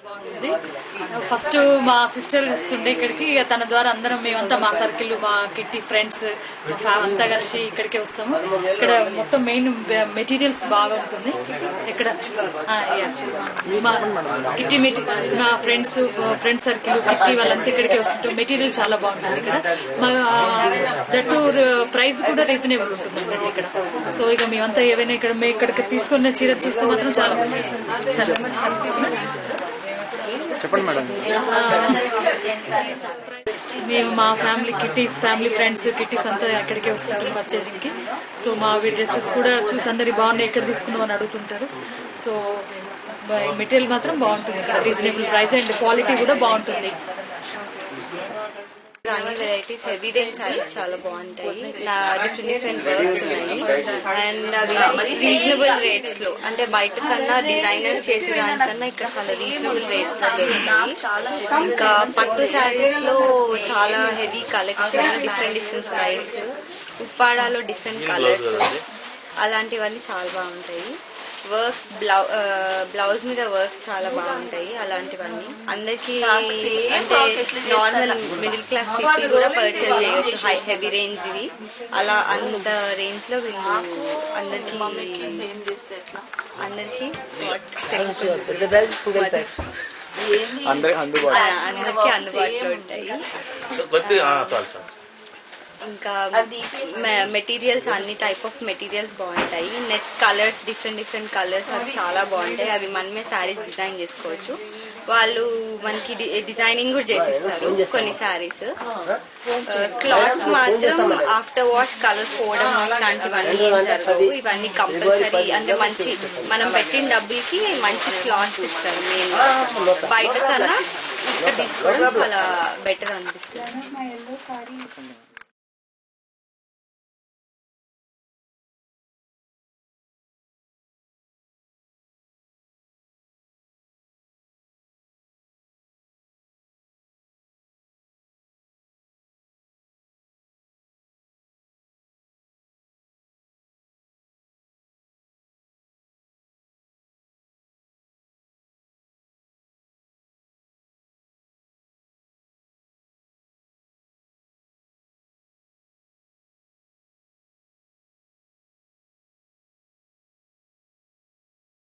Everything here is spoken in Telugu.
బాగుంటుంది ఫస్ట్ మా సిస్టర్ వస్తుండే ఇక్కడికి ఇక తన ద్వారా అందరం మేమంతా మా సర్కిల్ మా కిట్టి ఫ్రెండ్స్ మా ఫ్యామిలీ అంతా కలిసి ఇక్కడికే వస్తాము ఇక్కడ మొత్తం మెయిన్ మెటీరియల్స్ బాగా ఉంటుంది ఇక్కడ ఆ, yeah. మా కిట్టి మెటీ మా ఫ్రెండ్స్ ఫ్రెండ్ సర్కిల్ కిట్టి వాళ్ళంతా ఇక్కడికే వస్తుంటాం మెటీరియల్ చాలా బాగుంటుంది ఇక్కడ మా దట్టు ప్రైస్ కూడా రీజనబుల్ ఉంటుంది ఇక్కడ సో ఇక మేమంతా ఏవైనా ఇక్కడ మేము ఇక్కడికి తీసుకున్న చీర చూస్తే మాత్రం చాలా చాలా చాలా చెప్పండి మేడం మేము మా family kitties family friends kitties అంతా ఇక్కడికే వస్తుంటారు పర్చేసింగ్ కి సో మా డ్రెస్సెస్ కూడా చూసి అందరి బాగున్నాయి ఎక్కడ తీసుకున్నాం అని అడుగుతుంటారు సో మెటీరియల్ మాత్రం బాగుంటుంది ఇక్కడ రీజనబుల్ ప్రైస్ అండ్ క్వాలిటీ కూడా బాగుంటుంది అన్ని వెరైటీస్ హెవీ రేంజ్ సారీస్ చాలా బాగుంటాయి నా డిఫరెంట్ డిఫరెంట్ వర్క్స్ ఉన్నాయి అండ్ అవి రీజనబుల్ రేట్స్ లో అంటే బయట కన్నా డిజైనర్స్ చేసే దానికన్నా ఇక్కడ చాలా రీజనబుల్ రేట్స్ లో దొరుకుతాయి ఇంకా పట్టు శారీస్ లో చాలా heavy collection different different styles ఉప్పాడాలో డిఫరెంట్ కలర్స్ అలాంటివన్నీ చాలా బాగుంటాయి వర్క్స్ బ్లౌ బ్లౌజ్ మీద వర్క్స్ చాలా బాగుంటాయి అలాంటివన్నీ అందరికి అంటే నార్మల్ మిడిల్ క్లాస్ పీపుల్ కూడా పర్చేస్ చేయొచ్చు హై హెవీ రేంజ్ వి అలా అంత రేంజ్ లో వీళ్ళు అందరికి అందరికి అందరికి అందుబాటు అందరికి అందుబాటులో ఉంటాయి చాలు చాలు ఇంకా మెటీరియల్స్ అన్ని టైప్ ఆఫ్ మెటీరియల్స్ బాగుంటాయి net colours different different colours అవి చాలా బాగుంటాయి అవి మనమే శారీస్ డిజైన్ చేసుకోవచ్చు వాళ్ళు మనకి డిజైనింగ్ కూడా చేసిస్తారు కొన్ని శారీస్ క్లాత్స్ మాత్రం ఆఫ్టర్ వాష్ కలర్ పోవడం ఇలాంటివన్నీ ఏం జరగవు ఇవన్నీ కంపల్సరీ అంటే మంచి మనం పెట్టిన డబ్బులకి మంచి క్లాత్స్ ఇస్తారు మెయిన్ బయట కన్నా ఇక్కడ తీసుకోవడం చాలా బెటర్ అనిపిస్తుంది